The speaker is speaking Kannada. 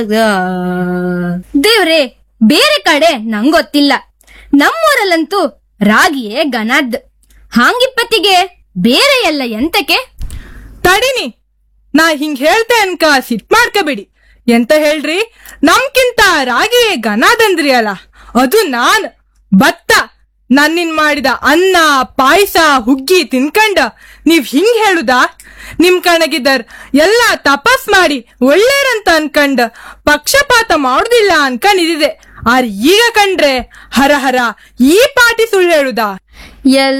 ದೇವ್ರೆ ಬೇರೆ ಕಡೆ ನಂಗೊತ್ತಿಲ್ಲ ನಮ್ಮೂರಲ್ಲಂತೂ ರಾಗಿಯೇ ಗನದ್ ಹಾಂಗಿಪ್ಪತ್ತಿಗೆ ಬೇರೆ ಎಲ್ಲ ಎಂತಕ್ಕೆ ತಡಿನಿ ನಾ ಹಿಂಗ್ ಹೇಳ್ತೆ ಅನ್ಕ ಸಿಟ್ ಮಾಡ್ಕಬೇಡಿ ಎಂತ ಹೇಳ್ರಿ ನಮ್ಕಿಂತ ರಾಗಿ ಗನಾದಂದ್ರಿ ಅಲ್ಲ ಅದು ನಾನ್ ಭತ್ತ ನನ್ನಿನ್ ಮಾಡಿದ ಅನ್ನ ಪಾಯಸ ಹುಗ್ಗಿ ತಿನ್ಕಂಡ ನೀವ್ ಹಿಂಗ್ ಹೇಳುದಾ ನಿಮ್ ಕಣಗಿದ್ದರ್ ಎಲ್ಲ ತಪಸ್ ಮಾಡಿ ಒಳ್ಳೇರಂತ ಅನ್ಕಂಡ್ ಪಕ್ಷಪಾತ ಮಾಡುದಿಲ್ಲ ಅನ್ಕೊಂಡಿದ್ದೆ ಆರ್ ಈಗ ಕಂಡ್ರೆ ಹರ ಹರ ಈ ಪಾಟಿ ಸುಳ್ಳು ಹೇಳುದಾ ಎಲ್